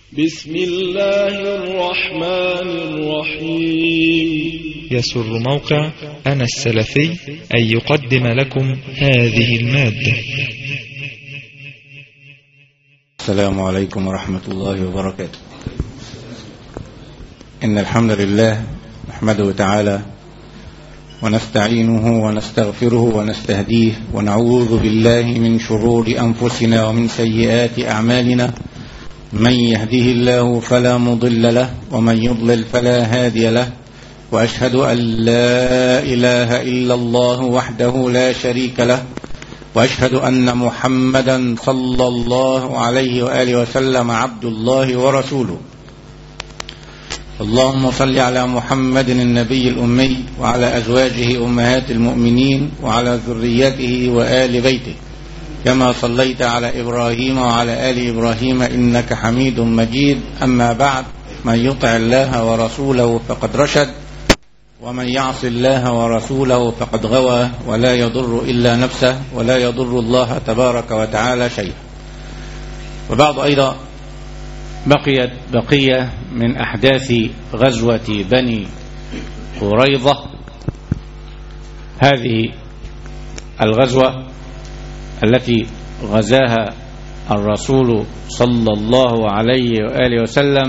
بسم الله الرحمن الرحيم يسر موقع أنا السلفي أن يقدم لكم هذه المادة السلام عليكم ورحمة الله وبركاته إن الحمد لله نحمده تعالى ونستعينه ونستغفره ونستهديه ونعوذ بالله من شرور أنفسنا ومن سيئات أعمالنا من يهده الله فلا مضل له ومن يضلل فلا هادي له وأشهد أن لا إله إلا الله وحده لا شريك له وأشهد أن محمدا صلى الله عليه وآله وسلم عبد الله ورسوله اللهم صل على محمد النبي الأمي وعلى أزواجه أمهات المؤمنين وعلى ذريته وآل بيته كما صليت على إبراهيم وعلى آل إبراهيم إنك حميد مجيد أما بعد من يطع الله ورسوله فقد رشد ومن يعص الله ورسوله فقد غوى ولا يضر إلا نفسه ولا يضر الله تبارك وتعالى شيئا وبعض أيضا بقيت بقية من أحداث غزوة بني قريظة هذه الغزوة التي غزاها الرسول صلى الله عليه وآله وسلم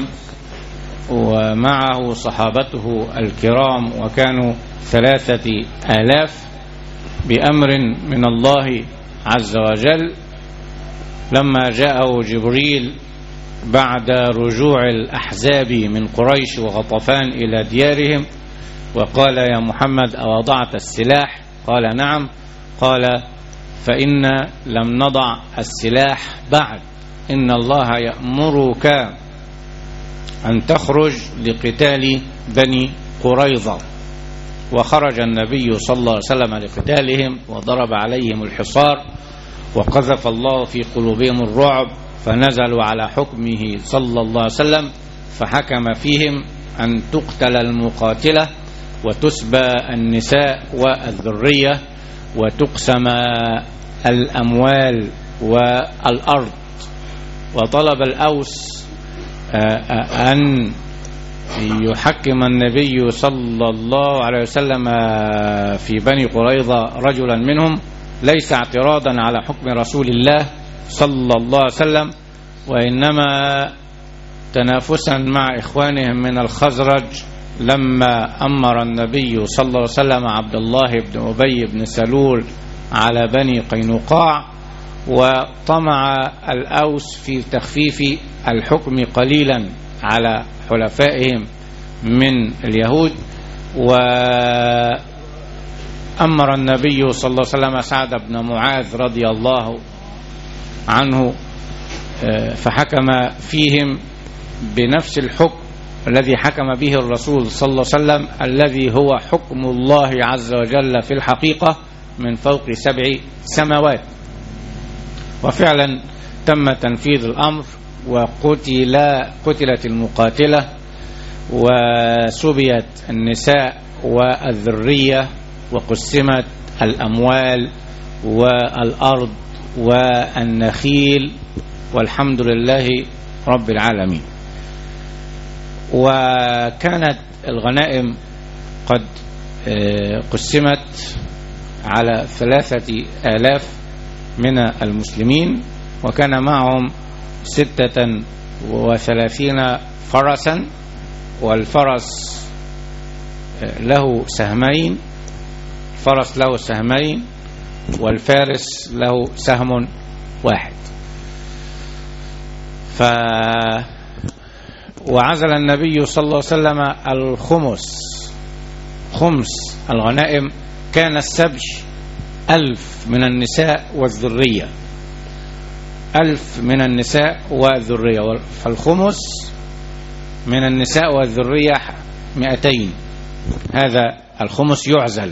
ومعه صحابته الكرام وكانوا ثلاثة آلاف بأمر من الله عز وجل لما جاءه جبريل بعد رجوع الأحزاب من قريش وغطفان إلى ديارهم وقال يا محمد أوضعت السلاح قال نعم قال فإن لم نضع السلاح بعد إن الله يأمرك أن تخرج لقتال بني قريظة وخرج النبي صلى الله عليه وسلم لقتالهم وضرب عليهم الحصار وقذف الله في قلوبهم الرعب فنزلوا على حكمه صلى الله عليه وسلم فحكم فيهم أن تقتل المقاتلة وتسبى النساء والذرية وتقسم الأموال والأرض وطلب الأوس أن يحكم النبي صلى الله عليه وسلم في بني قريظة رجلا منهم ليس اعتراضا على حكم رسول الله صلى الله عليه وسلم وإنما تنافسا مع إخوانهم من الخزرج لما أمر النبي صلى الله عليه وسلم عبد الله بن أبي بن سلول على بني قينقاع وطمع الأوس في تخفيف الحكم قليلا على حلفائهم من اليهود وأمر النبي صلى الله عليه وسلم سعد بن معاذ رضي الله عنه فحكم فيهم بنفس الحكم الذي حكم به الرسول صلى الله عليه وسلم الذي هو حكم الله عز وجل في الحقيقة من فوق سبع سماوات وفعلا تم تنفيذ الأمر وقتل قتلت المقاتلة وسبيت النساء والذرية وقسمت الأموال والأرض والنخيل والحمد لله رب العالمين وكانت الغنائم قد قسمت على ثلاثة آلاف من المسلمين وكان معهم ستة وثلاثين فرسا والفرس له سهمين الفرس له سهمين والفارس له سهم واحد ف وعزل النبي صلى الله عليه وسلم الخمس خمس الغنائم كان السبج ألف من النساء والذرية ألف من النساء والذرية فالخمس من النساء والذرية مئتين هذا الخمس يعزل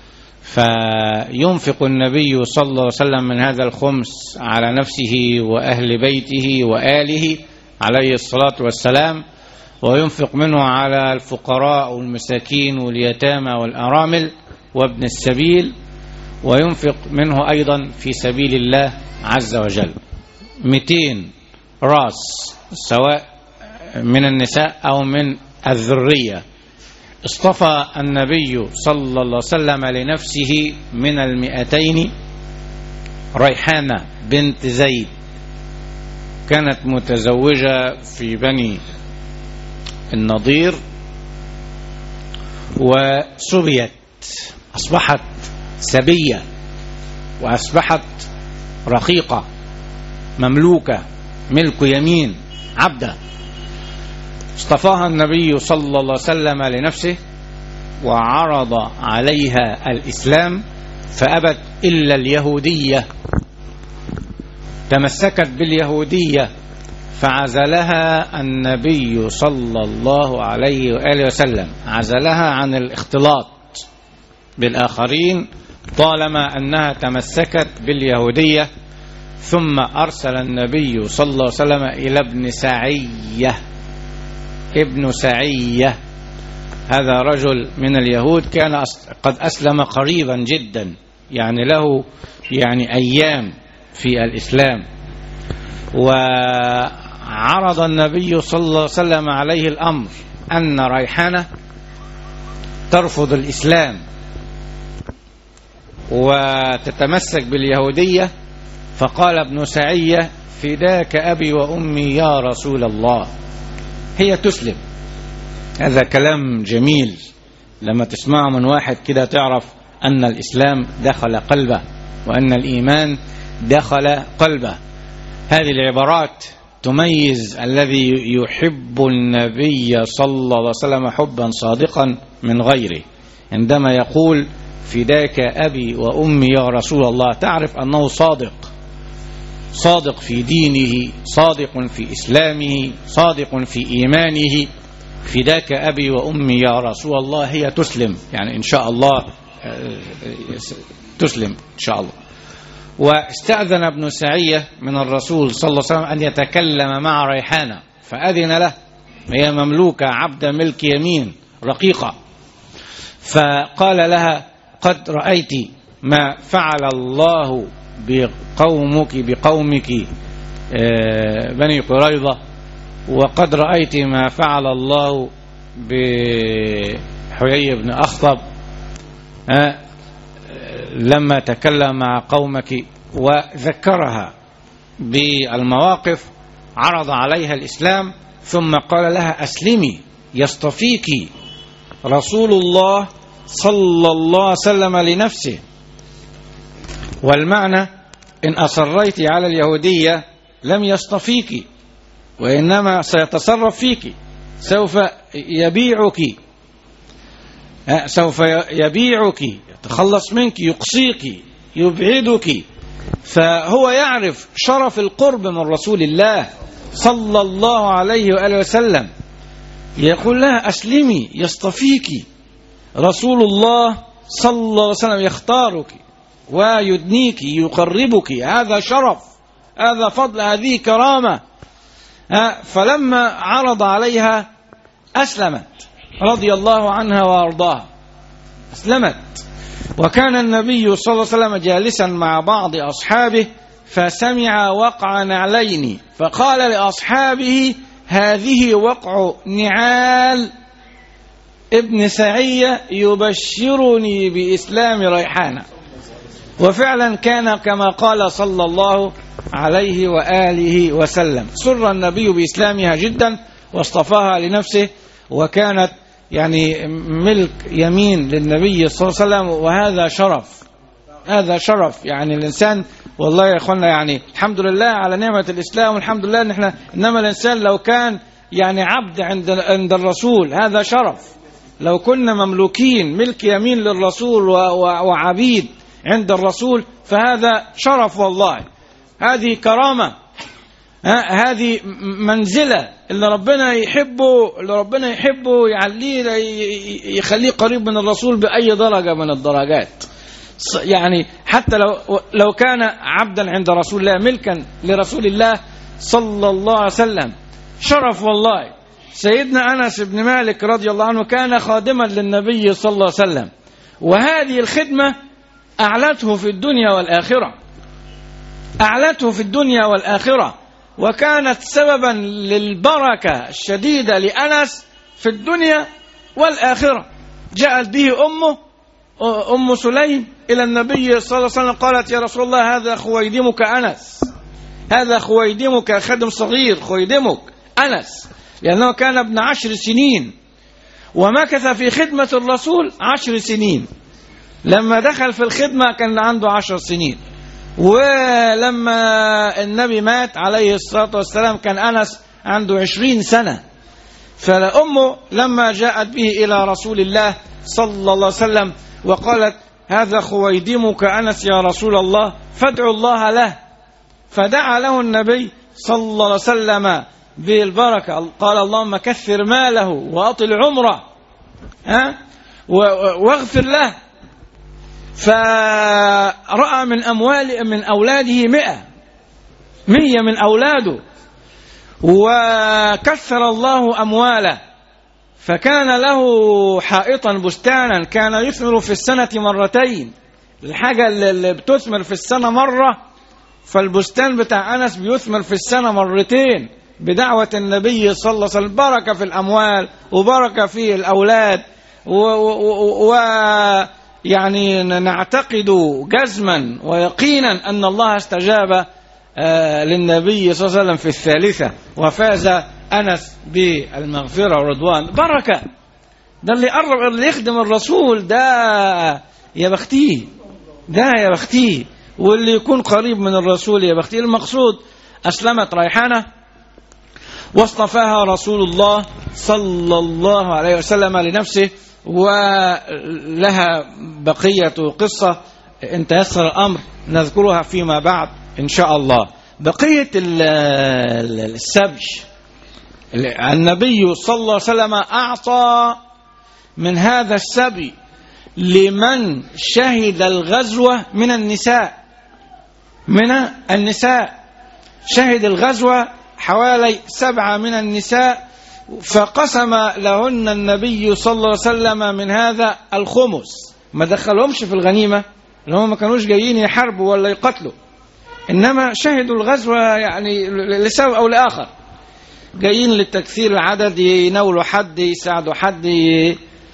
فينفق النبي صلى الله عليه وسلم من هذا الخمس على نفسه وأهل بيته وآله عليه الصلاة والسلام وينفق منه على الفقراء والمساكين واليتامى والأرامل وابن السبيل وينفق منه أيضا في سبيل الله عز وجل 200 راس سواء من النساء أو من الذرية اصطفى النبي صلى الله عليه وسلم لنفسه من المئتين ريحانة بنت زيد كانت متزوجة في بني النضير وسبيت أصبحت سبية وأصبحت رقيقة مملوكة ملك يمين عبدا اصطفاها النبي صلى الله عليه وسلم لنفسه وعرض عليها الإسلام فأبت إلا اليهودية تمسكت باليهودية فعزلها النبي صلى الله عليه وآله وسلم عزلها عن الاختلاط بالآخرين طالما أنها تمسكت باليهودية ثم أرسل النبي صلى الله عليه وسلم إلى ابن سعية ابن سعية هذا رجل من اليهود كان قد أسلم قريبا جدا يعني له يعني أيام في الإسلام وعرض النبي صلى الله عليه وسلم عليه الأمر أن ريحانة ترفض الإسلام وتتمسك باليهودية فقال ابن سعية فداك أبي وأمي يا رسول الله هي تسلم هذا كلام جميل لما تسمعه من واحد كده تعرف أن الإسلام دخل قلبه وأن الإيمان دخل قلبه هذه العبارات تميز الذي يحب النبي صلى الله عليه وسلم حبا صادقا من غيره عندما يقول فداك أبي وأمي يا رسول الله تعرف أنه صادق صادق في دينه صادق في إسلامه صادق في إيمانه فداك أبي وأمي يا رسول الله هي تسلم يعني إن شاء الله تسلم إن شاء الله واستأذن ابن سعية من الرسول صلى الله عليه وسلم أن يتكلم مع ريحانة فأذن له هي مملوكة عبد ملك يمين رقيقة فقال لها قد رأيت ما فعل الله بقومك بقومك بني قريظة وقد رأيت ما فعل الله بحيي بن أخطب لما تكلم مع قومك وذكرها بالمواقف عرض عليها الإسلام ثم قال لها أسلمي يصطفيك رسول الله صلى الله عليه وسلم لنفسه والمعنى إن أصريت على اليهودية لم يصطفيك وإنما سيتصرف فيك سوف يبيعك سوف يبيعك يتخلص منك يقصيك يبعدك فهو يعرف شرف القرب من رسول الله صلى الله عليه وآله وسلم يقول لها أسلمي يصطفيك رسول الله صلى الله عليه وسلم يختارك ويدنيك يقربك هذا شرف هذا فضل هذه كرامة فلما عرض عليها أسلمت رضي الله عنها وأرضاها أسلمت وكان النبي صلى الله عليه وسلم جالسا مع بعض أصحابه فسمع وقع نعلين فقال لأصحابه هذه وقع نعال ابن سعية يبشرني بإسلام ريحانة وفعلا كان كما قال صلى الله عليه وآله وسلم سر النبي بإسلامها جدا واصطفاها لنفسه وكانت يعني ملك يمين للنبي صلى الله عليه وسلم وهذا شرف هذا شرف يعني الإنسان والله يا أخوانا يعني الحمد لله على نعمة الإسلام والحمد لله إن إحنا إنما الإنسان لو كان يعني عبد عند عند الرسول هذا شرف لو كنا مملوكين ملك يمين للرسول وعبيد عند الرسول فهذا شرف والله هذه كرامة هذه منزلة اللي ربنا يحبه اللي ربنا يحبه يعليه يخليه قريب من الرسول بأي درجة من الدرجات يعني حتى لو لو كان عبدا عند رسول الله ملكا لرسول الله صلى الله عليه وسلم شرف والله سيدنا انس بن مالك رضي الله عنه كان خادما للنبي صلى الله عليه وسلم وهذه الخدمه اعلته في الدنيا والاخره اعلته في الدنيا والاخره وكانت سببا للبركة الشديدة لأنس في الدنيا والآخرة جاءت به أمه أم سليم إلى النبي صلى الله عليه وسلم قالت يا رسول الله هذا خويدمك أنس هذا خويدمك خادم صغير خويدمك أنس لأنه كان ابن عشر سنين ومكث في خدمة الرسول عشر سنين لما دخل في الخدمة كان عنده عشر سنين ولما النبي مات عليه الصلاة والسلام كان أنس عنده عشرين سنة فأمه لما جاءت به إلى رسول الله صلى الله عليه وسلم وقالت هذا خويدمك أنس يا رسول الله فادعوا الله له فدعا له النبي صلى الله عليه وسلم بالبركة قال اللهم كثر ماله وأطل عمره ها واغفر له فرأى من أموال من أولاده مئة مية من أولاده وكثر الله أمواله فكان له حائطا بستانا كان يثمر في السنة مرتين الحاجة اللي بتثمر في السنة مرة فالبستان بتاع أنس بيثمر في السنة مرتين بدعوة النبي صلى الله عليه وسلم بركة في الأموال وبركة في الأولاد و, و, و يعني نعتقد جزما ويقينا أن الله استجاب للنبي صلى الله عليه وسلم في الثالثة وفاز أنس بالمغفرة والرضوان بركة ده اللي قرب اللي يخدم الرسول ده يا بختيه ده يا بختيه واللي يكون قريب من الرسول يا بختيه المقصود أسلمت ريحانة واصطفاها رسول الله صلى الله عليه وسلم لنفسه ولها بقية قصة إن تيسر الأمر نذكرها فيما بعد إن شاء الله بقية السبج النبي صلى الله عليه وسلم أعطى من هذا السبي لمن شهد الغزوة من النساء من النساء شهد الغزوة حوالي سبعة من النساء فقسم لهن النبي صلى الله عليه وسلم من هذا الخمس ما دخلهمش في الغنيمة لهم ما كانوش جايين يحاربوا ولا يقتلوا إنما شهدوا الغزوة يعني لسبب أو لآخر جايين للتكثير العدد يناولوا حد يساعدوا حد ي...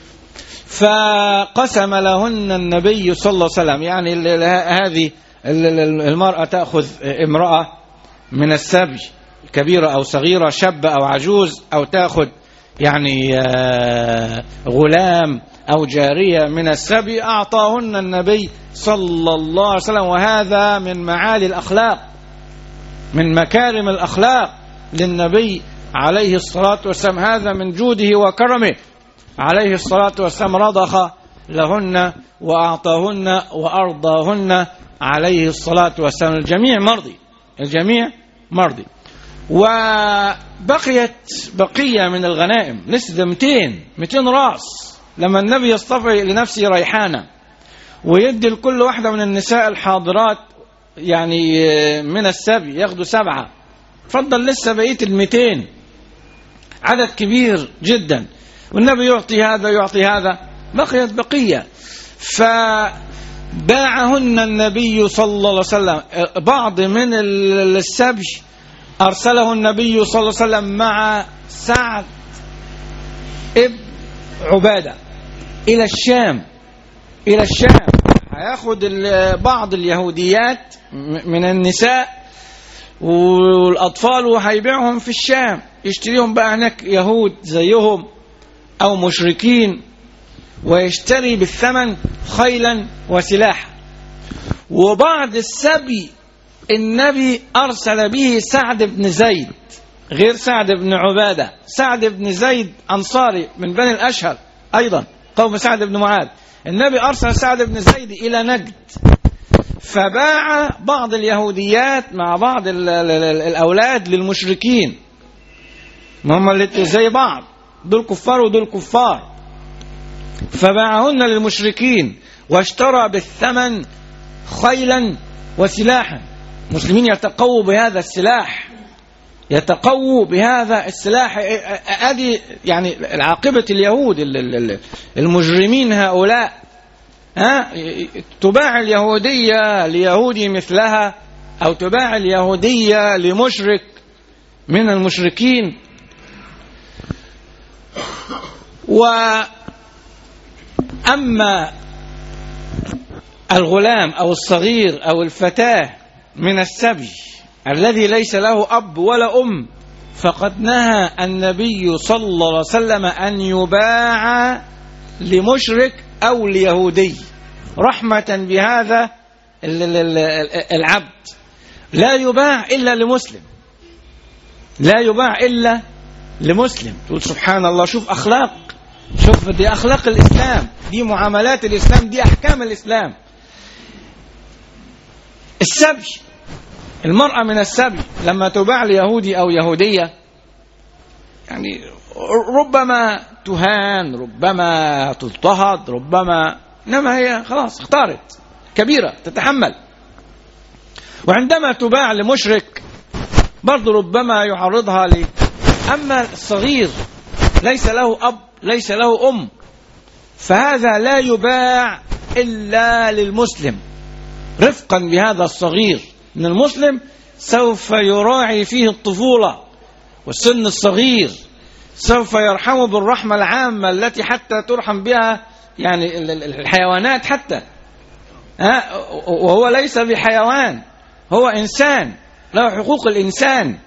فقسم لهن النبي صلى الله عليه وسلم يعني هذه المرأة تأخذ امرأة من السبي كبيرة أو صغيرة شاب أو عجوز أو تأخذ يعني غلام أو جارية من السبي أعطاهن النبي صلى الله عليه وسلم وهذا من معالي الأخلاق من مكارم الأخلاق للنبي عليه الصلاة والسلام هذا من جوده وكرمه عليه الصلاة والسلام رضخ لهن وأعطاهن وأرضاهن عليه الصلاة والسلام الجميع مرضي الجميع مرضي وبقيت بقية من الغنائم لسه 200 200 راس لما النبي يصطفي لنفسه ريحانة ويدي لكل واحدة من النساء الحاضرات يعني من السبي ياخدوا سبعة فضل لسه بقية الميتين عدد كبير جدا والنبي يعطي هذا يعطي هذا بقيت بقية فباعهن النبي صلى الله عليه وسلم بعض من السبي أرسله النبي صلى الله عليه وسلم مع سعد ابن عبادة إلى الشام إلى الشام هياخد بعض اليهوديات من النساء والأطفال وهيبيعهم في الشام يشتريهم بقى هناك يهود زيهم أو مشركين ويشتري بالثمن خيلا وسلاحا وبعد السبي النبي أرسل به سعد بن زيد غير سعد بن عبادة سعد بن زيد أنصاري من بني الأشهر أيضا قوم سعد بن معاذ النبي أرسل سعد بن زيد إلى نجد فباع بعض اليهوديات مع بعض ال ال ال الأولاد للمشركين ما هم اللي زي بعض دول كفار ودول كفار فباعهن للمشركين واشترى بالثمن خيلا وسلاحا المسلمين يتقووا بهذا السلاح يتقووا بهذا السلاح ادي يعني عاقبه اليهود المجرمين هؤلاء ها تباع اليهوديه ليهودي مثلها او تباع اليهوديه لمشرك من المشركين وأما الغلام أو الصغير أو الفتاة من السبي الذي ليس له أب ولا أم فقد نهى النبي صلى الله عليه وسلم أن يباع لمشرك أو ليهودي رحمة بهذا ال- ال- ال- العبد لا يباع إلا لمسلم لا يباع إلا لمسلم تقول سبحان الله شوف أخلاق شوف دي أخلاق الإسلام دي معاملات الإسلام دي أحكام الإسلام السبي المرأة من السبي لما تباع ليهودي أو يهودية يعني ربما تهان ربما تضطهد ربما إنما هي خلاص اختارت كبيرة تتحمل وعندما تباع لمشرك برضه ربما يعرضها ل أما الصغير ليس له أب ليس له أم فهذا لا يباع إلا للمسلم رفقا بهذا الصغير من المسلم سوف يراعي فيه الطفولة والسن الصغير سوف يرحمه بالرحمة العامة التي حتى ترحم بها يعني ال- ال- الحيوانات حتى ها وهو ليس بحيوان هو إنسان له حقوق الإنسان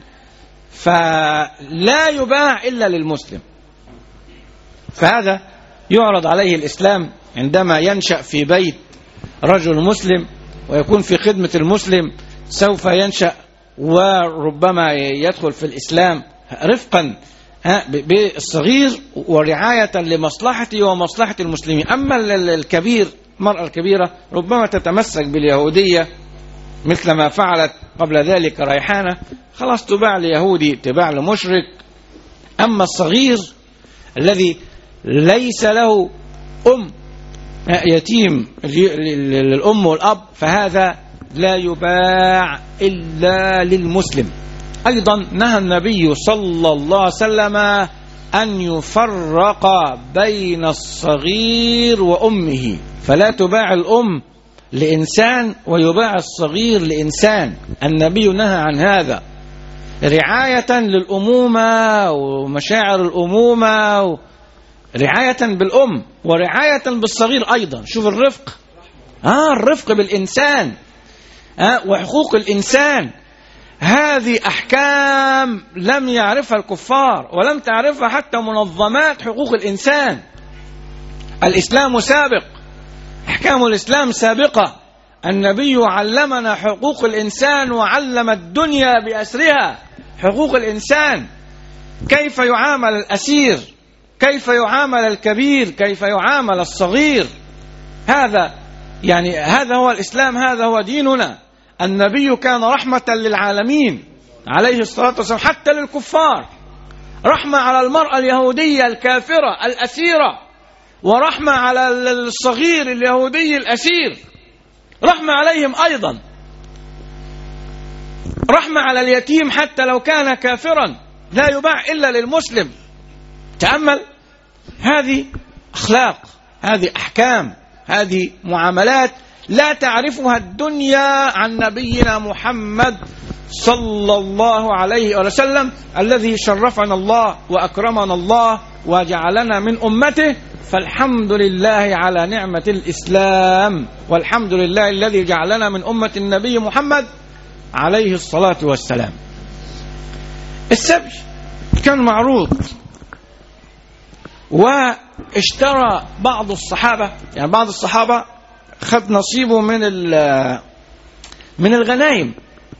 فلا يباع إلا للمسلم فهذا يعرض عليه الإسلام عندما ينشأ في بيت رجل مسلم ويكون في خدمة المسلم سوف ينشأ وربما يدخل في الإسلام رفقا ها، ب- بالصغير ورعاية لمصلحته ومصلحة المسلمين أما ال- ال- الكبير المرأة الكبيرة ربما تتمسك باليهودية مثل ما فعلت قبل ذلك ريحانة خلاص تباع ليهودي تباع لمشرك أما الصغير الذي ليس له أم يتيم للأم والأب فهذا لا يباع إلا للمسلم أيضا نهى النبي صلى الله عليه وسلم أن يفرق بين الصغير وأمه فلا تباع الأم لإنسان ويباع الصغير لإنسان النبي نهى عن هذا رعاية للأمومة ومشاعر الأمومة و... رعاية بالأم ورعاية بالصغير أيضا شوف الرفق آه الرفق بالإنسان آه وحقوق الإنسان هذه أحكام لم يعرفها الكفار ولم تعرفها حتى منظمات حقوق الإنسان الإسلام سابق أحكام الإسلام سابقة النبي علمنا حقوق الإنسان وعلم الدنيا بأسرها حقوق الإنسان كيف يعامل الأسير كيف يعامل الكبير كيف يعامل الصغير هذا يعني هذا هو الإسلام هذا هو ديننا النبي كان رحمة للعالمين عليه الصلاة والسلام حتى للكفار رحمة على المرأة اليهودية الكافرة الأسيرة ورحمة على الصغير اليهودي الأسير رحمة عليهم أيضا رحمة على اليتيم حتى لو كان كافرا لا يباع إلا للمسلم تأمل هذه أخلاق هذه أحكام هذه معاملات لا تعرفها الدنيا عن نبينا محمد صلى الله عليه وسلم الذي شرفنا الله وأكرمنا الله وجعلنا من أمته فالحمد لله على نعمة الإسلام والحمد لله الذي جعلنا من أمة النبي محمد عليه الصلاة والسلام السبي كان معروض واشترى بعض الصحابة يعني بعض الصحابة خد نصيبه من من الغنائم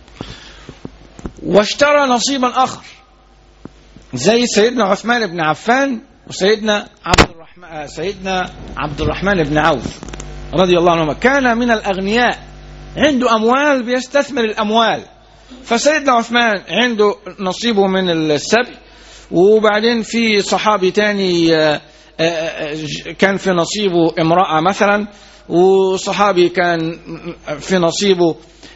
واشترى نصيبا آخر زي سيدنا عثمان بن عفان وسيدنا عبد الرحمن سيدنا عبد الرحمن بن عوف رضي الله عنهما كان من الأغنياء عنده أموال بيستثمر الأموال فسيدنا عثمان عنده نصيبه من السبي وبعدين في صحابي تاني كان في نصيبه امرأة مثلا وصحابي كان في نصيبه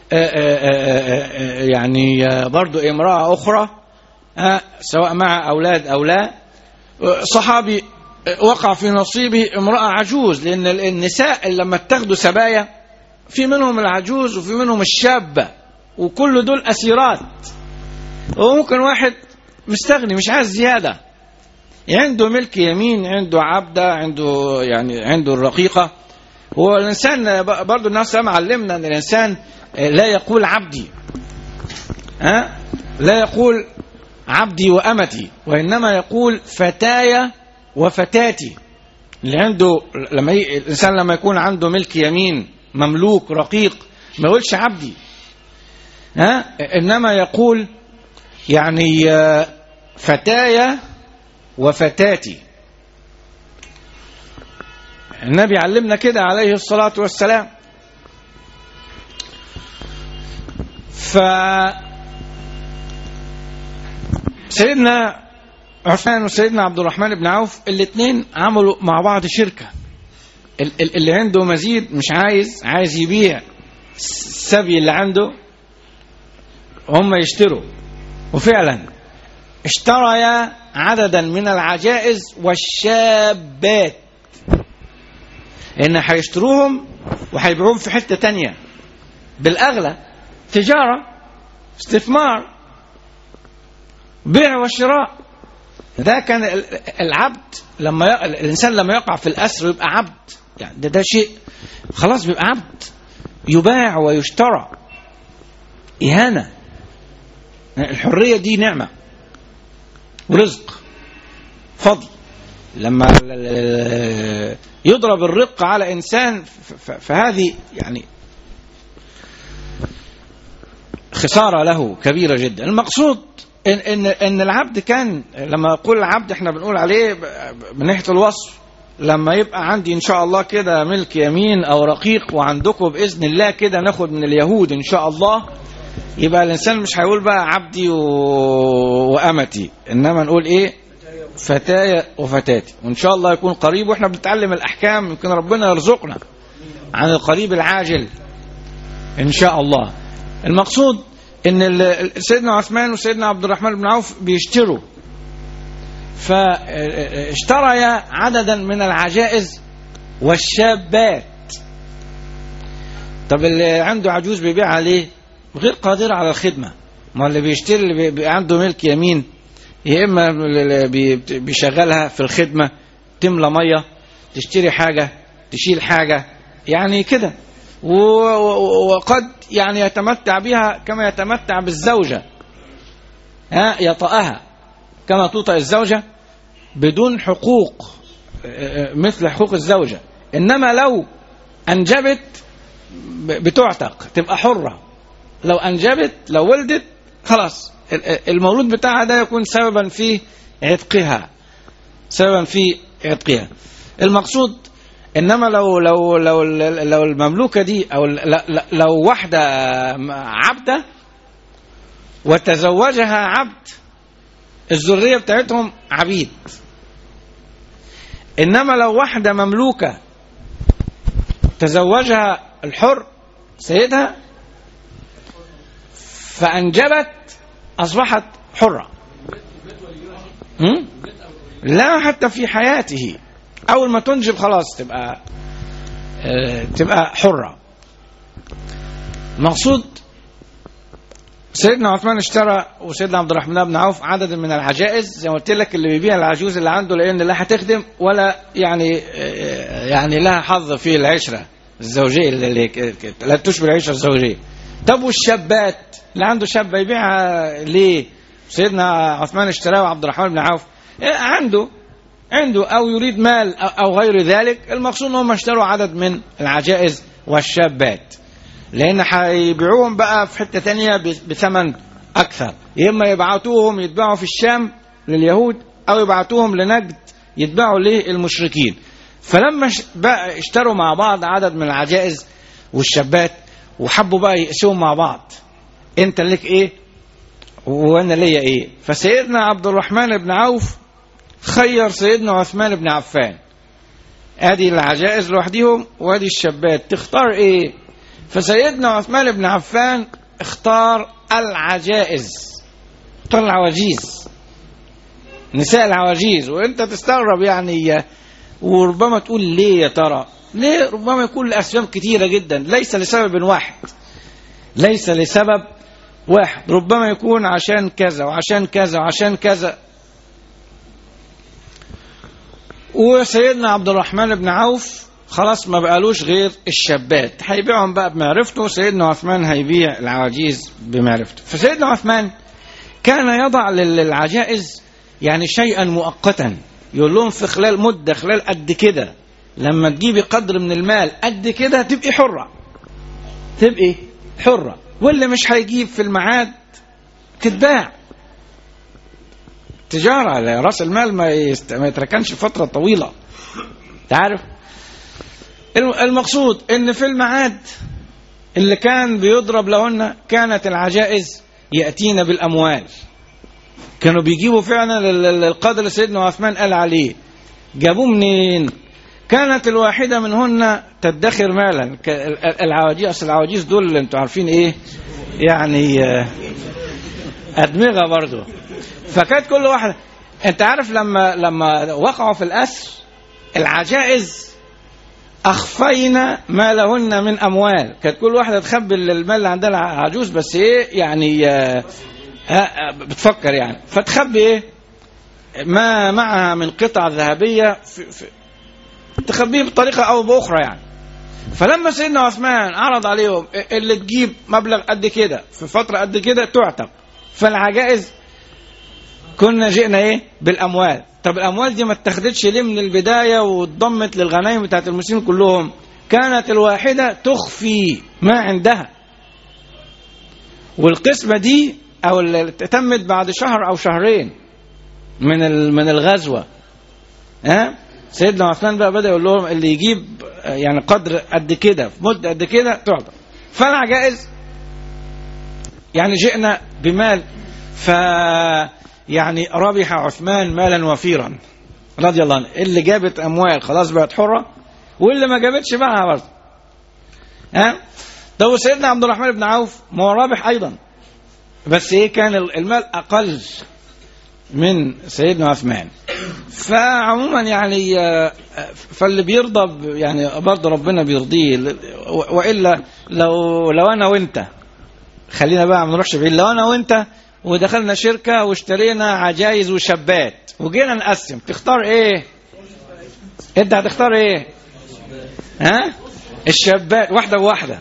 يعني برضو امرأة أخرى سواء مع أولاد أو لا صحابي وقع في نصيبه امرأة عجوز لأن النساء لما اتخذوا سبايا في منهم العجوز وفي منهم الشابة وكل دول أسيرات وممكن واحد مستغني مش عايز زيادة عنده ملك يمين عنده عبدة عنده يعني عنده الرقيقة هو الإنسان برضو الناس علمنا أن الإنسان لا يقول عبدي ها لا يقول عبدي وأمتي وإنما يقول فتاي وفتاتي اللي عنده لما ي... الإنسان لما يكون عنده ملك يمين مملوك رقيق ما يقولش عبدي ها إنما يقول يعني فتاي وفتاتي النبي علمنا كده عليه الصلاة والسلام ف سيدنا عثمان وسيدنا عبد الرحمن بن عوف الاثنين عملوا مع بعض شركة اللي عنده مزيد مش عايز عايز يبيع السبي اللي عنده هم يشتروا وفعلا اشتريا عددا من العجائز والشابات ان هيشتروهم وهيبيعوهم في حته تانية بالاغلى تجاره استثمار بيع وشراء ده كان العبد لما ي... الانسان لما يقع في الاسر يبقى عبد يعني ده ده شيء خلاص بيبقى عبد يباع ويشترى اهانه الحريه دي نعمه ورزق فضل لما يضرب الرق على انسان فهذه يعني خساره له كبيره جدا المقصود ان ان ان العبد كان لما اقول العبد احنا بنقول عليه من ناحيه الوصف لما يبقى عندي ان شاء الله كده ملك يمين او رقيق وعندكم باذن الله كده ناخد من اليهود ان شاء الله يبقى الانسان مش هيقول بقى عبدي و... وامتي انما نقول ايه فتايا وفتاتي وان شاء الله يكون قريب واحنا بنتعلم الاحكام يمكن ربنا يرزقنا عن القريب العاجل ان شاء الله المقصود ان سيدنا عثمان وسيدنا عبد الرحمن بن عوف بيشتروا فاشتريا عددا من العجائز والشابات طب اللي عنده عجوز بيبيعها ليه غير قادر على الخدمه ما اللي بيشتري اللي بي عنده ملك يمين يا اما بيشغلها في الخدمه تملى ميه تشتري حاجه تشيل حاجه يعني كده وقد يعني يتمتع بها كما يتمتع بالزوجة ها يطأها كما توطأ الزوجة بدون حقوق مثل حقوق الزوجة إنما لو أنجبت بتعتق تبقى حرة لو أنجبت لو ولدت خلاص المولود بتاعها ده يكون سببا في عتقها سببا في عتقها المقصود انما لو لو لو لو المملوكه دي او لو واحده عبده وتزوجها عبد الذريه بتاعتهم عبيد انما لو واحده مملوكه تزوجها الحر سيدها فانجبت اصبحت حره لا حتى في حياته اول ما تنجب خلاص تبقى آه تبقى حره المقصود سيدنا عثمان اشترى وسيدنا عبد الرحمن بن عوف عدد من العجائز زي ما قلت لك اللي بيبيع العجوز اللي عنده لان لا هتخدم ولا يعني آه يعني لها حظ في العشره الزوجيه اللي لا تشبه العشره الزوجيه طب والشابات اللي عنده شابه يبيعها ليه؟ سيدنا عثمان اشتراه وعبد الرحمن بن عوف عنده عنده او يريد مال او غير ذلك المقصود ان هم اشتروا عدد من العجائز والشابات لان هيبيعوهم بقى في حته تانية بثمن اكثر يا اما يبعتوهم يتباعوا في الشام لليهود او يبعتوهم لنجد يتباعوا للمشركين فلما بقى اشتروا مع بعض عدد من العجائز والشابات وحبوا بقى يقسموا مع بعض انت لك ايه وانا ليا ايه فسيدنا عبد الرحمن بن عوف خير سيدنا عثمان بن عفان ادي العجائز لوحدهم وادي الشابات تختار ايه فسيدنا عثمان بن عفان اختار العجائز اختار العواجيز نساء العواجيز وانت تستغرب يعني وربما تقول ليه يا ترى ليه ربما يكون لاسباب كثيره جدا ليس لسبب واحد ليس لسبب واحد ربما يكون عشان كذا وعشان كذا وعشان كذا وسيدنا عبد الرحمن بن عوف خلاص ما بقالوش غير الشابات هيبيعهم بقى بمعرفته سيدنا عثمان هيبيع العواجيز بمعرفته فسيدنا عثمان كان يضع للعجائز يعني شيئا مؤقتا يقول لهم في خلال مدة خلال قد كده لما تجيبي قدر من المال قد كده تبقي حرة تبقي حرة واللي مش هيجيب في الميعاد تتباع تجارة راس المال ما, يست... ما يتركنش فترة طويلة تعرف المقصود ان في الميعاد اللي كان بيضرب لهن كانت العجائز يأتين بالأموال كانوا بيجيبوا فعلا القدر اللي سيدنا عثمان قال عليه جابوه منين كانت الواحدة منهن تدخر مالا العواجيز أصل العواجيز دول اللي انتوا عارفين ايه يعني أدمغة برضو فكانت كل واحدة انت عارف لما لما وقعوا في الأسر العجائز أخفينا ما لهن من أموال كانت كل واحدة تخبي المال اللي عندها عجوز بس إيه يعني آه آه بتفكر يعني فتخبي إيه ما معها من قطع ذهبية في في تخبيه بطريقة أو بأخرى يعني فلما سيدنا عثمان عرض عليهم اللي تجيب مبلغ قد كده في فترة قد كده تعتق فالعجائز كنا جئنا ايه بالاموال طب الاموال دي ما اتخذتش ليه من البدايه واتضمت للغنايم بتاعت المسلمين كلهم كانت الواحده تخفي ما عندها والقسمه دي او اللي تمت بعد شهر او شهرين من من الغزوه ها سيدنا عثمان بقى بدا يقول لهم اللي يجيب يعني قدر قد كده في مده قد كده تعطى فالعجائز يعني جئنا بمال ف يعني ربح عثمان مالا وفيرا رضي الله عنه اللي جابت اموال خلاص بقت حره واللي ما جابتش معها برضه ها طب سيدنا عبد الرحمن بن عوف ما هو رابح ايضا بس ايه كان المال اقل من سيدنا عثمان فعموما يعني فاللي بيرضى يعني برضه ربنا بيرضيه والا لو لو انا وانت خلينا بقى ما نروحش بعيد لو انا وانت ودخلنا شركة واشترينا عجايز وشابات وجينا نقسم تختار ايه انت هتختار ايه ها الشابات واحدة بواحدة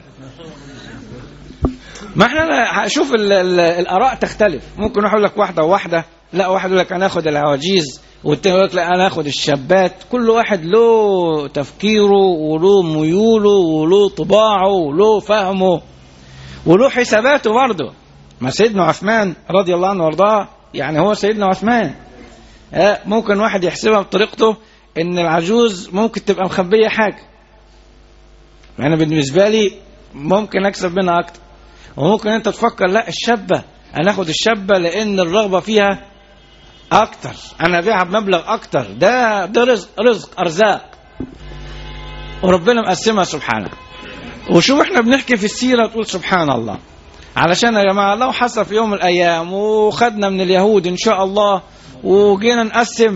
ما احنا شوف ال ال الاراء تختلف ممكن واحد يقول لك واحدة وواحدة لا واحد يقول لك انا اخد العواجيز والتاني يقول لك لا انا اخد الشابات كل واحد له تفكيره وله ميوله وله طباعه وله فهمه وله حساباته برضه ما سيدنا عثمان رضي الله عنه وارضاه يعني هو سيدنا عثمان ممكن واحد يحسبها بطريقته ان العجوز ممكن تبقى مخبيه حاجه انا بالنسبه لي ممكن اكسب منها اكتر وممكن انت تفكر لا الشابه انا اخد الشابه لان الرغبه فيها اكتر انا ابيعها بمبلغ اكتر ده ده رزق رزق ارزاق وربنا مقسمها سبحانه وشوف احنا بنحكي في السيره تقول سبحان الله علشان يا جماعة لو حصل في يوم من الأيام وخدنا من اليهود إن شاء الله وجينا نقسم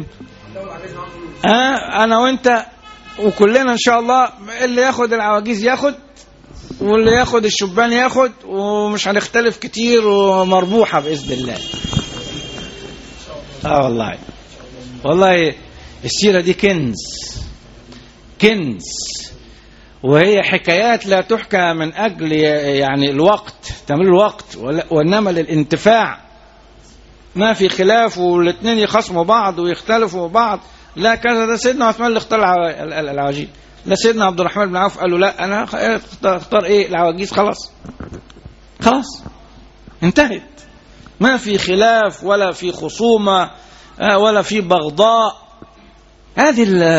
آه أنا وأنت وكلنا إن شاء الله اللي ياخد العواجيز ياخد واللي ياخد الشبان ياخد ومش هنختلف كتير ومربوحة بإذن الله آه والله والله السيرة دي كنز كنز وهي حكايات لا تحكى من أجل يعني الوقت تمرير الوقت وإنما للانتفاع ما في خلاف والاثنين يخصموا بعض ويختلفوا بعض لا كذا ده سيدنا عثمان اللي اختار العواجيز لا سيدنا عبد الرحمن بن عوف قال له لا انا اختار ايه العواجيز خلاص خلاص انتهت ما في خلاف ولا في خصومه ولا في بغضاء هذه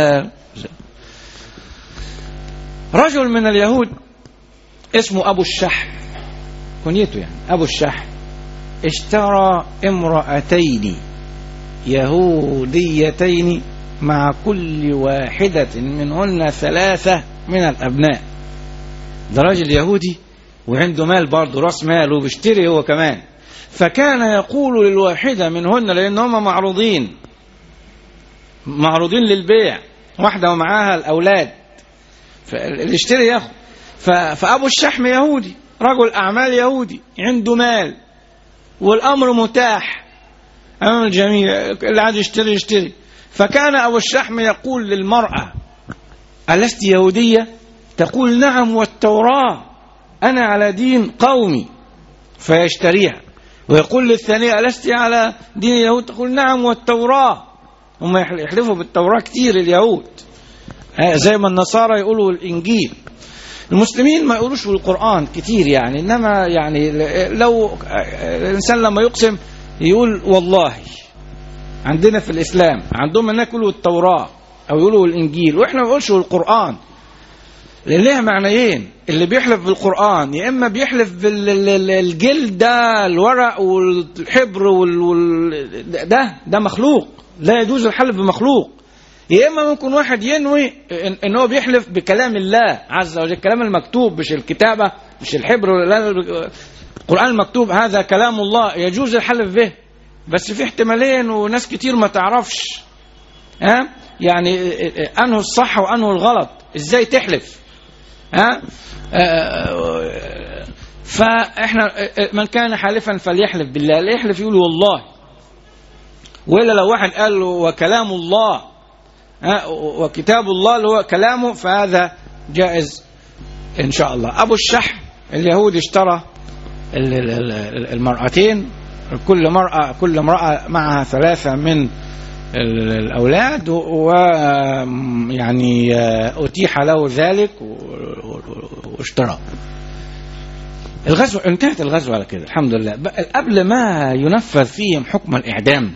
رجل من اليهود اسمه أبو الشحم كنيته يعني أبو الشحم اشترى امرأتين يهوديتين مع كل واحدة منهن ثلاثة من الأبناء ده راجل يهودي وعنده مال برضه راس مال وبيشتري هو كمان فكان يقول للواحدة منهن لأن هم معروضين معروضين للبيع واحدة ومعاها الأولاد فاللي يشتري ياخد فأبو الشحم يهودي رجل أعمال يهودي عنده مال والأمر متاح أمام الجميع اللي عايز يشتري يشتري فكان أبو الشحم يقول للمرأة ألست يهودية تقول نعم والتوراة أنا على دين قومي فيشتريها ويقول للثانية ألست على دين اليهود تقول نعم والتوراة هم يحلفوا بالتوراة كتير اليهود زي ما النصارى يقولوا الإنجيل المسلمين ما يقولوش بالقرآن كتير يعني إنما يعني لو الإنسان لما يقسم يقول والله عندنا في الإسلام عندهم هناك يقولوا التوراة أو يقولوا الإنجيل وإحنا ما نقولش القرآن لأن ليها معنيين اللي بيحلف بالقرآن يا إما بيحلف بالجلد ده الورق والحبر وال... وال... ده ده مخلوق لا يجوز الحلف بمخلوق يا إما ممكن واحد ينوي إن, إن هو بيحلف بكلام الله عز وجل الكلام المكتوب مش الكتابة مش الحبر لا القرآن المكتوب هذا كلام الله يجوز الحلف به بس في احتمالين وناس كتير ما تعرفش ها يعني انه الصح وانه الغلط ازاي تحلف ها فاحنا من كان حالفا فليحلف بالله لا يحلف يقول والله والا لو واحد قال له وكلام الله ها وكتاب الله اللي هو كلامه فهذا جائز ان شاء الله ابو الشحم اليهود اشترى المرأتين كل مرأة كل امرأة معها ثلاثة من الأولاد ويعني أتيح له ذلك واشترى الغزو انتهت الغزوة على كده الحمد لله قبل ما ينفذ فيهم حكم الإعدام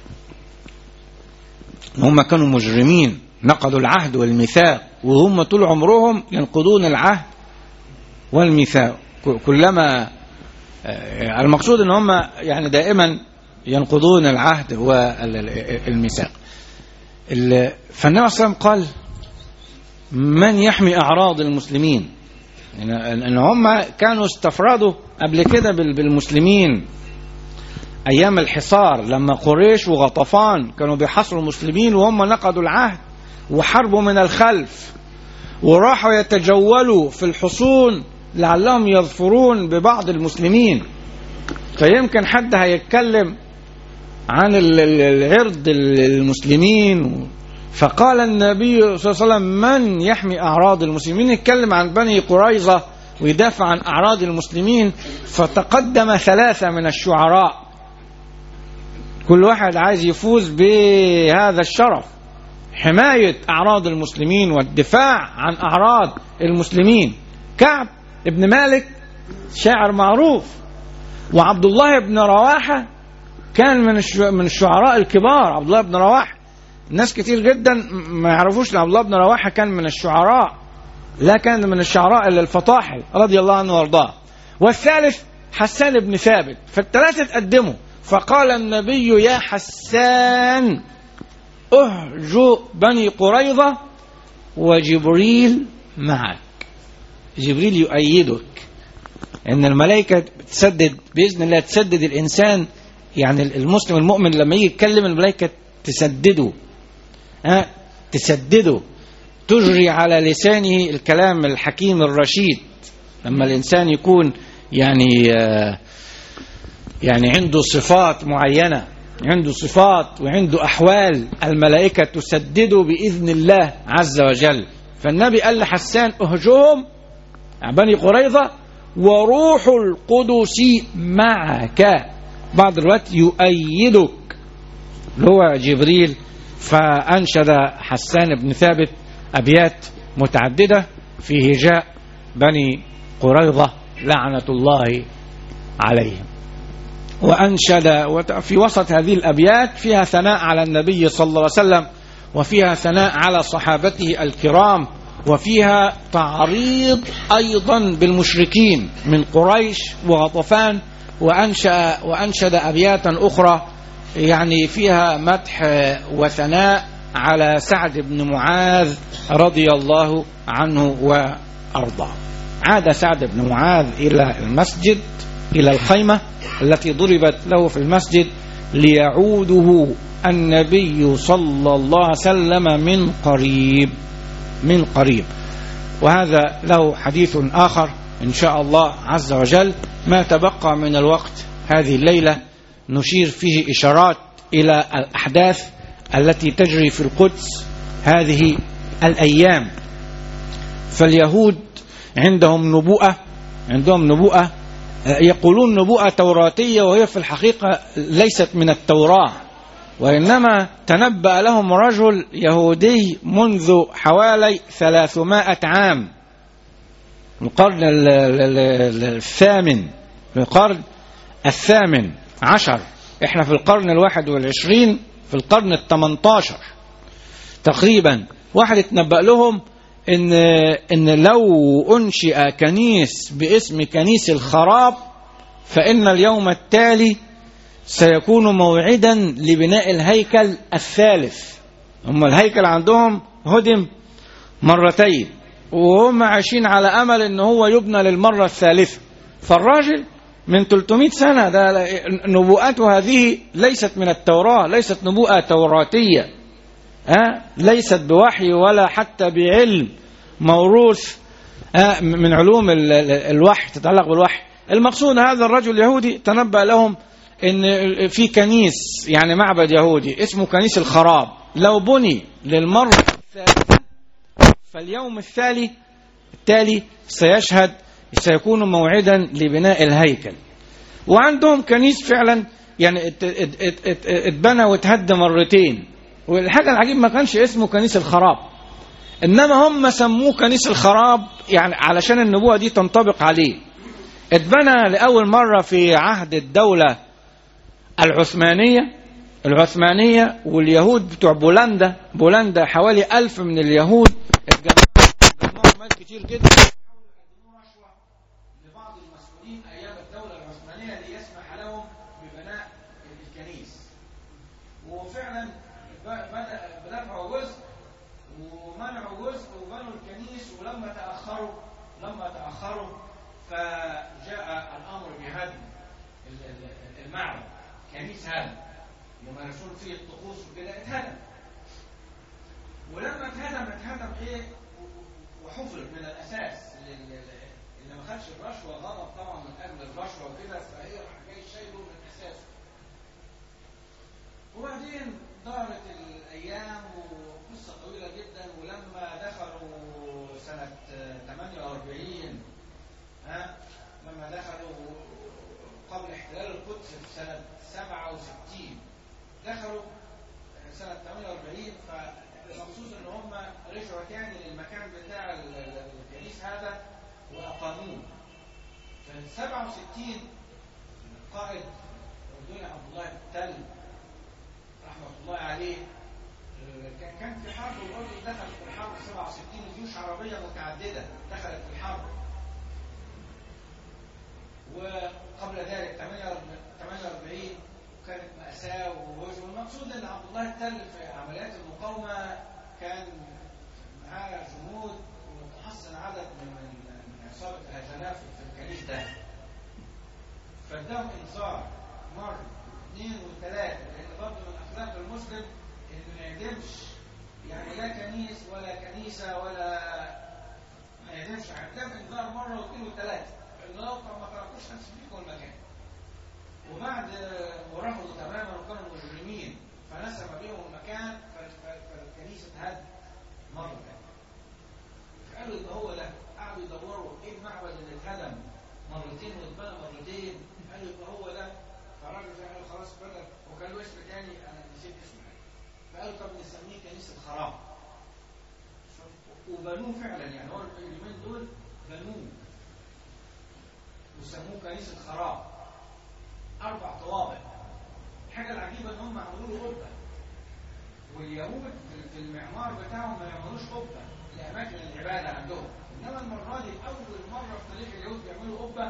هم كانوا مجرمين نقضوا العهد والميثاق وهم طول عمرهم ينقضون العهد والميثاق كلما المقصود ان هم يعني دائما ينقضون العهد والميثاق فالنبي صلى الله عليه وسلم قال من يحمي اعراض المسلمين ان هم كانوا استفردوا قبل كده بالمسلمين ايام الحصار لما قريش وغطفان كانوا بيحاصروا المسلمين وهم نقضوا العهد وحاربوا من الخلف وراحوا يتجولوا في الحصون لعلهم يظفرون ببعض المسلمين فيمكن حد هيتكلم عن العرض المسلمين فقال النبي صلى الله عليه وسلم من يحمي أعراض المسلمين يتكلم عن بني قريظة ويدافع عن أعراض المسلمين فتقدم ثلاثة من الشعراء كل واحد عايز يفوز بهذا الشرف حماية أعراض المسلمين والدفاع عن أعراض المسلمين كعب ابن مالك شاعر معروف وعبد الله بن رواحة كان من من الشعراء الكبار عبد الله بن رواحة ناس كتير جدا ما يعرفوش ان عبد الله بن رواحة كان من الشعراء لا كان من الشعراء الا الفطاحل رضي الله عنه وارضاه والثالث حسان بن ثابت فالثلاثة تقدموا فقال النبي يا حسان اهجو بني قريظة وجبريل معك جبريل يؤيدك ان الملائكة تسدد بإذن الله تسدد الإنسان يعني المسلم المؤمن لما يجي يتكلم الملائكة تسدده ها تسدده تجري على لسانه الكلام الحكيم الرشيد لما الإنسان يكون يعني يعني عنده صفات معينة عنده صفات وعنده أحوال الملائكة تسدده بإذن الله عز وجل فالنبي قال لحسان اهجهم بني قريظة وروح القدس معك بعض الوقت يؤيدك اللي هو جبريل فأنشد حسان بن ثابت أبيات متعددة في هجاء بني قريظة لعنة الله عليهم وأنشد في وسط هذه الأبيات فيها ثناء على النبي صلى الله عليه وسلم وفيها ثناء على صحابته الكرام وفيها تعريض أيضا بالمشركين من قريش وغطفان وأنشأ وأنشد أبياتا أخرى يعني فيها مدح وثناء على سعد بن معاذ رضي الله عنه وأرضاه عاد سعد بن معاذ إلى المسجد إلى الخيمة التي ضربت له في المسجد ليعوده النبي صلى الله عليه وسلم من قريب من قريب وهذا له حديث آخر إن شاء الله عز وجل ما تبقى من الوقت هذه الليلة نشير فيه إشارات إلى الأحداث التي تجري في القدس هذه الأيام فاليهود عندهم نبوءة عندهم نبوءة يقولون نبوءة توراتية وهي في الحقيقة ليست من التوراة وإنما تنبأ لهم رجل يهودي منذ حوالي ثلاثمائة عام القرن ال- ال- ال- الثامن في القرن الثامن عشر احنا في القرن الواحد والعشرين في القرن الثمنتاشر تقريبا واحد اتنبأ لهم ان ان لو انشئ كنيس باسم كنيس الخراب فان اليوم التالي سيكون موعدا لبناء الهيكل الثالث هم الهيكل عندهم هدم مرتين وهم عايشين على امل ان هو يبنى للمره الثالثه فالراجل من 300 سنه ده نبوءته هذه ليست من التوراه ليست نبوءه توراتيه ها ليست بوحي ولا حتى بعلم موروث ها من علوم ال- ال- الوحي تتعلق بالوحي المقصود هذا الرجل اليهودي تنبأ لهم ان في كنيس يعني معبد يهودي اسمه كنيس الخراب لو بني للمرة الثالثة فاليوم التالي التالي سيشهد سيكون موعدا لبناء الهيكل وعندهم كنيس فعلا يعني ات- ات- ات- ات- اتبنى واتهد مرتين والحاجة العجيب ما كانش اسمه كنيس الخراب انما هم سموه كنيس الخراب يعني علشان النبوة دي تنطبق عليه اتبنى لأول مرة في عهد الدولة العثمانية العثمانية واليهود بتوع بولندا بولندا حوالي ألف من اليهود اتجمعوا اتجمعوا مال كتير جدا لبعض المسؤولين أيام الدولة العثمانية ليسمح لهم ببناء الكنيس وفعلا بدأ بدفعوا جزء ومنعوا جزء وبنوا الكنيس ولما تأخروا لما تأخروا فجاء الأمر بهدم ال- ال- المعبد كنيس هدم يمارسون فيه الطقوس وكده اتهدم ولما اتهدم اتهدم ايه و- وحفر من الاساس اللي, اللي ما خدش الرشوه غضب طبعا من اجل الرشوه وكده فهي راح جاي شايله من اساسه وبعدين دارت الايام وقصه طويله جدا ولما دخلوا سنه 48 ها لما دخلوا قبل احتلال القدس في سنه 67 دخلوا سنه 48 فالمقصود ان هم رجعوا تاني للمكان بتاع ال- ال- الكنيس هذا واقاموه في 67 قائد اردني عبد الله التل رحمه الله عليه كان- كان في حرب والراجل دخل في الحرب 67 جيوش عربيه متعدده دخلت في الحرب وقبل ذلك 48 كانت مأساة ووجه والمقصود ان عبد الله التل في عمليات المقاومة كان معاه جنود وتحصن عدد من من من عصابة الهجنات في الكنيس ده فاداهم انذار مرة اثنين وثلاثة لأن برضه من أخلاق المسلم إنه ما يهدمش يعني لا كنيس ولا كنيسة ولا ما يهدمش عندهم انذار مرة واثنين وثلاثة إنه لو ما تركوش هنسيبكم المكان وبعد ورفضوا تماما وكانوا مجرمين فنسب بهم المكان ف- ف- فالكنيسة اتهد مرة ثانية فقالوا يبقى هو ده قعدوا يدوروا ايه المعبد اللي اتهدم مرتين واتبنى مرتين قالوا يبقى هو ده فالراجل ده قال خلاص بدل وكان له اسم تاني انا نسيت اسمه فقالوا طب نسميه كنيسة الخراب وبنوه فعلا يعني هو اليومين دول بنوه وسموه كنيسة خراب أربع طوابق الحاجة العجيبة إن هم عملوا له قبة واليهود في- في المعمار بتاعهم ما يعملوش قبة لأماكن العبادة عندهم إنما المرة دي أول مرة في تاريخ اليهود بيعملوا قبة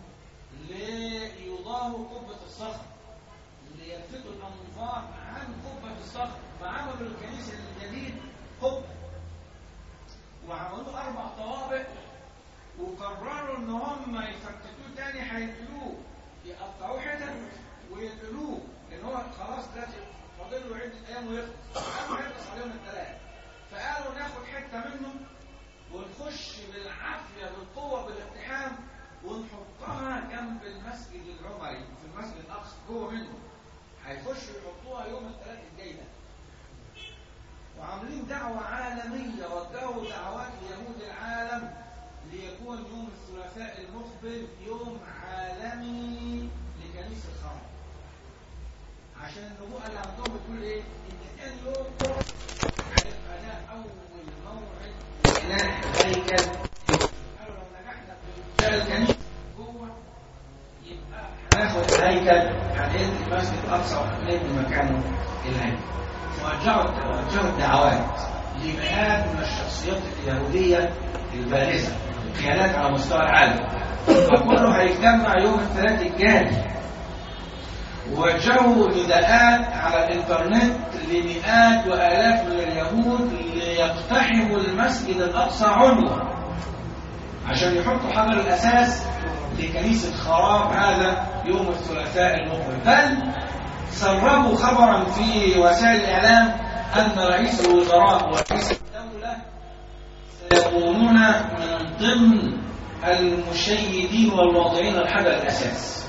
ليضاهوا قبة الصخر ليلفتوا الأنظار عن قبة الصخر فعملوا الكنيسة الجديد قبة وعملوا أربع طوابق وقرروا ان هم يفتتوه تاني هيقتلوه يقطعوه حتت ويقتلوه لان هو خلاص دلوقتي فاضل له عده ايام ويخلص قالوا هيخلص عليهم الثلاث فقالوا ناخد حته منه ونخش بالعافيه بالقوه بالاقتحام ونحطها جنب المسجد العمري في المسجد الاقصى جوه منه هيخشوا يحطوها يوم الثلاث الجاي ده وعاملين دعوة عالمية وجهوا دعوات يهود العالم ليكون يوم الثلاثاء المقبل يوم عالمي لكنيسة الخرم عشان النبوءة اللي عندهم بتقول ايه؟ ان كان يوم هيبقى ده اول موعد بناء الهيكل قالوا لو نجحنا في انشاء الكنيسة جوه يبقى هناخد الهيكل هننقل المسجد الاقصى وهننقل مكانه الهيكل وجهوا وجهوا الدعوات لمئات من الشخصيات اليهودية البارزة قيادات على مستوى العالم وكله هيجتمع يوم الثلاث الجاي ووجهوا نداءات على الانترنت لمئات والاف من اليهود ليقتحموا المسجد الاقصى عنوة عشان يحطوا حجر الاساس لكنيسة خراب هذا يوم الثلاثاء المقبل بل سربوا خبرا في وسائل الإعلام أن رئيس الوزراء ورئيس الدولة سيكونون من ضمن المشيدين والواضعين الحجر الأساس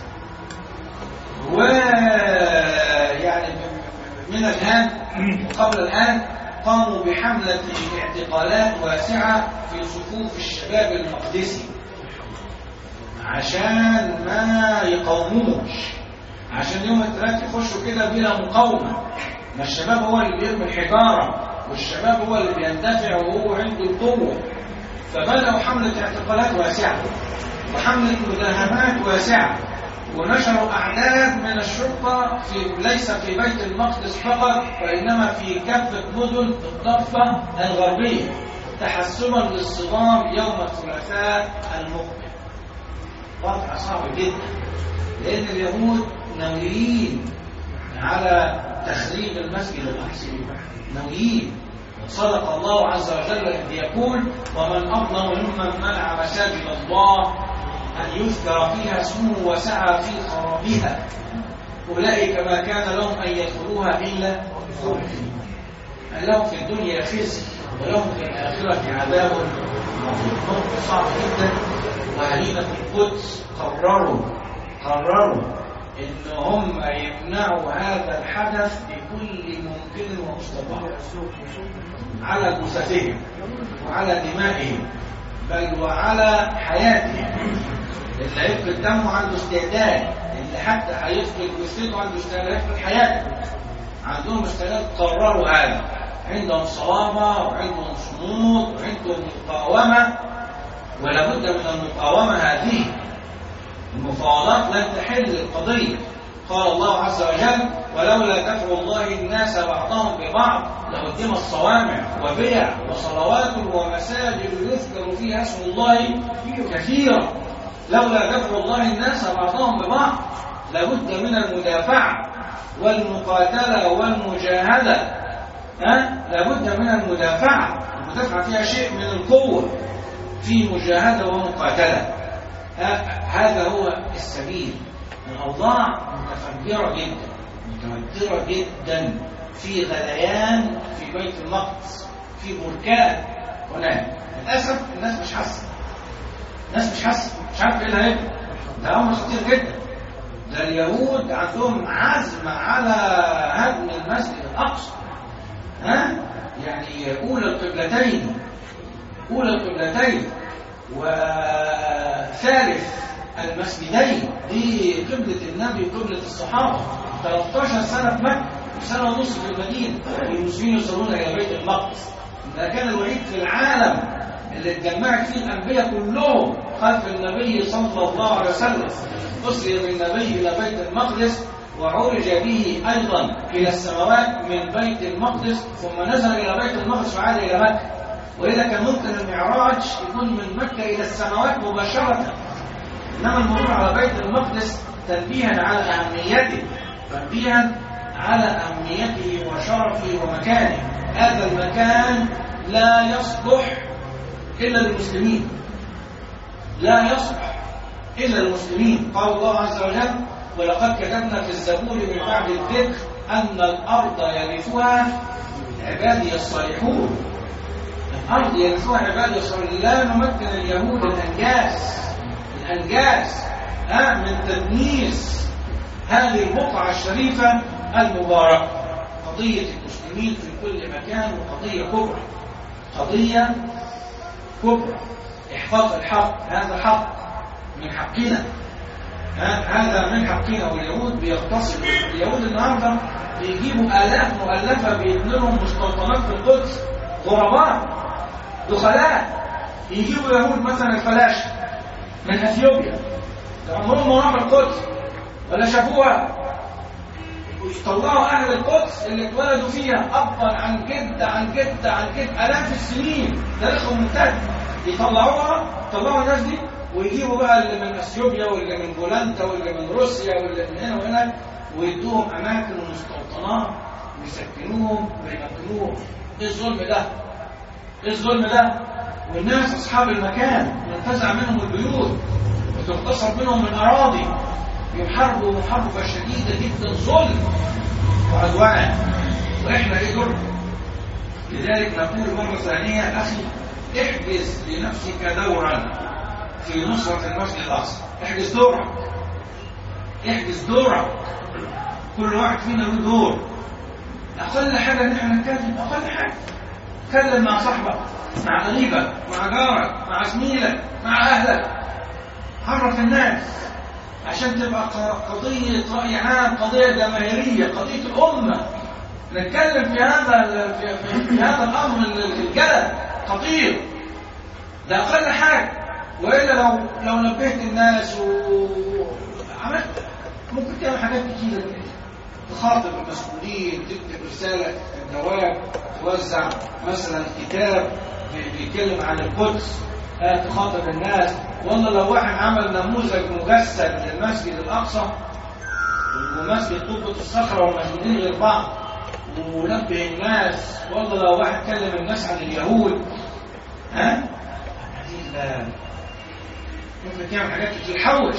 ويعني من الآن قبل الآن قاموا بحملة اعتقالات واسعة في صفوف الشباب المقدسي عشان ما يقاوموش عشان يوم الثلاث يخشوا كده بلا مقاومة ما الشباب هو اللي بيرمي الحجارة والشباب هو اللي بيندفع وهو عنده القوة فبدأوا حملة اعتقالات واسعة وحملة مداهمات واسعة ونشروا أعداد من الشرطة في ليس في بيت المقدس فقط وإنما في كافة مدن الضفة الغربية تحسبا للصدام يوم الثلاثاء المقبل وضع صعب جدا لأن اليهود ناويين على تخريب المسجد الأقصى ناويين صدق الله عز وجل إذ يقول ومن أظلم ممن منع مساجد الله أن يذكر فيها اسمه وسعى في خرابها أولئك ما كان لهم أن يدخلوها إلا خائفين لهم في الدنيا خزي ولهم في الآخرة عذاب عظيم موقف صعب جدا وأهلنا في القدس قرروا قرروا ان هم يمنعوا هذا الحدث بكل ممكن ومستطاع على جثثهم وعلى دمائهم بل وعلى حياتهم اللي هيفقد دمه عنده استعداد اللي حتى هيفقد جثته عنده استعداد يفقد حياته عندهم استعداد قرروا هذا عندهم صلابة وعندهم صمود وعندهم مقاومة ولا بد من المقاومة هذه المفاوضات لن تحل القضية قال الله عز وجل ولولا دفع الله الناس بعضهم ببعض لهدمت صوامع وبيع وصلوات ومساجد يذكر فيها اسم الله كثيرا لولا دفع الله الناس بعضهم ببعض لابد من المدافعة والمقاتلة والمجاهدة ها لابد من المدافعة المدافعة فيها شيء من القوة في مجاهدة ومقاتلة هذا هو السبيل الأوضاع متفجرة جدا متوترة جدا في غليان في بيت المقدس في بركان هناك للأسف الناس مش حاسة الناس مش حاسة مش عارف ايه اللي هيبقى ده أمر خطير جدا ده اليهود عندهم عزم على هدم المسجد الأقصى ها يعني أولى القبلتين أولى القبلتين وثالث المسجدين دي قبلة النبي وقبلة الصحابة 13 سنة في مكة وسنة ونص في المدينة والمسلمين يوصلون إلى بيت المقدس ده كان الوحيد في العالم اللي اتجمعت فيه الأنبياء كلهم خلف النبي صلى الله عليه وسلم أسري بالنبي إلى بيت المقدس وعرج به أيضا إلى السماوات من بيت المقدس ثم نزل إلى بيت المقدس وعاد إلى مكة وإذا كان ممكن المعراج يكون من مكة إلى السماوات مباشرة إنما المرور على بيت المقدس تنبيها على أهميته تنبيها على أهميته وشرفه ومكانه هذا المكان لا يصلح إلا للمسلمين لا يصلح إلا للمسلمين قال الله عز وجل ولقد كتبنا في الزبور من بعد الذكر أن الأرض يرثها عبادي الصالحون الأرض يرثوها عبادي الصالحون لا نمكن اليهود الأنجاس أنجاز ها من تدنيس هذه البقعة الشريفة المباركة قضية المسلمين في كل مكان وقضية كبرى قضية كبرى إحقاق الحق هذا حق من حقنا هذا من حقنا واليهود بيغتصبوا اليهود النهارده بيجيبوا آلاف مؤلفة بيبنوا لهم مستوطنات في القدس غرباء دخلاء يجيبوا يهود مثلا الفلاشة من اثيوبيا عمرهم ما راحوا القدس ولا شافوها ويطلعوا اهل القدس اللي اتولدوا فيها ابا عن جد عن جد عن جد الاف السنين تاريخهم ممتد يطلعوها يطلعوا الناس دي ويجيبوا بقى اللي من اثيوبيا واللي من بولندا واللي من روسيا واللي من هنا وهنا ويدوهم اماكن ومستوطنات ويسكنوهم ويمكنوهم ايه الظلم ده؟ ايه الظلم ده؟ والناس اصحاب المكان ينتزع منهم البيوت وتغتصب منهم الاراضي يحاربوا محاربه شديده جدا ظلم وعدوان واحنا ايه دور لذلك نقول مره ثانيه اخي احجز لنفسك دورا في نصرة المسجد الأقصى احجز دورك احجز دورك كل واحد فينا له دور أقل حاجة إن احنا نتكلم أقل حاجة تكلم مع صاحبك مع قريبك مع جارك مع زميلك مع أهلك عرف الناس عشان تبقى قضية رأي عام قضية جماهيرية قضية الأمة نتكلم في هذا في, في, في هذا الأمر الجلد خطير ده أقل حاجة وإلا لو لو نبهت الناس وعملت ممكن تعمل حاجات كتيرة تخاطب المسؤولين تكتب رسالة جواب توزع مثلا كتاب بيتكلم عن القدس تخاطب الناس والله لو واحد عمل نموذج مجسد للمسجد الأقصى ومسجد قبة الصخرة والمسجدين غير بعض ونبه الناس والله لو واحد كلم الناس عن اليهود ها ممكن تعمل حاجات كتير حوش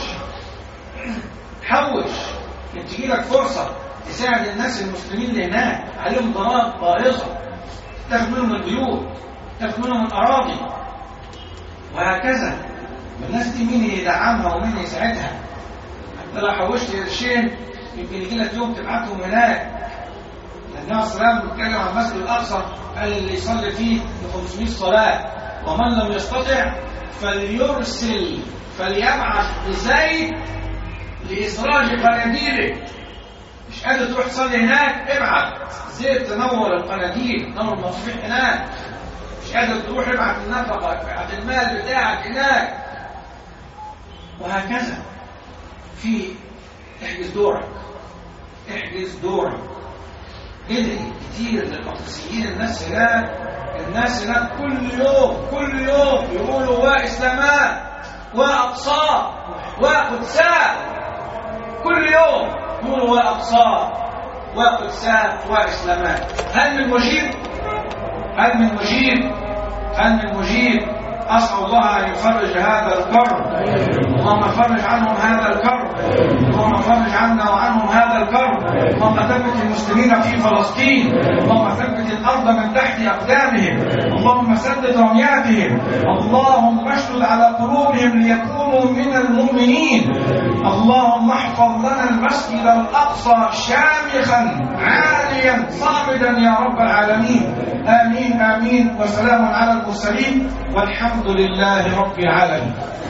حوش ان تجي لك فرصه تساعد الناس المسلمين اللي هناك عليهم ضرائب باهظه تاخد منهم البيوت تاخد منهم الاراضي وهكذا والناس دي مين يدعمها ومين يساعدها حتى لو حوشت قرشين يمكن يجي لك يوم تبعتهم هناك النبي عليه الصلاه والسلام بيتكلم عن المسجد الاقصى قال اللي يصلي فيه ب 500 صلاه ومن لم يستطع فليرسل فليبعث بزيت لإسراج قناديله مش قادر تروح تصلي هناك ابعت زيت تنور القناديل تنور المصابيح هناك مش قادر تروح ابعت النفقة ابعت المال بتاعك هناك وهكذا في احجز دورك احجز دورك ادعي كتير للمقدسيين الناس هناك الناس هناك كل يوم كل يوم يقولوا واسلامات واقصاء وقدساء كل يوم يقولوا واقصاء وقدساء واسلامات هل من مجيب هل من مجيب هل من مجيب أسأل الله أن يفرج هذا الكرب اللهم فرج عنهم هذا الكرب اللهم فرج عنا وعنهم هذا الكرب اللهم ثبت المسلمين في فلسطين اللهم ثبت الأرض من تحت أقدامهم اللهم سدد رمياتهم اللهم اشدد على قلوبهم ليكونوا من المؤمنين اللهم احفظ لنا المسجد الأقصى شامخا عاليا صامدا يا رب العالمين آمين آمين وسلام على المرسلين والحمد لله رب العالمين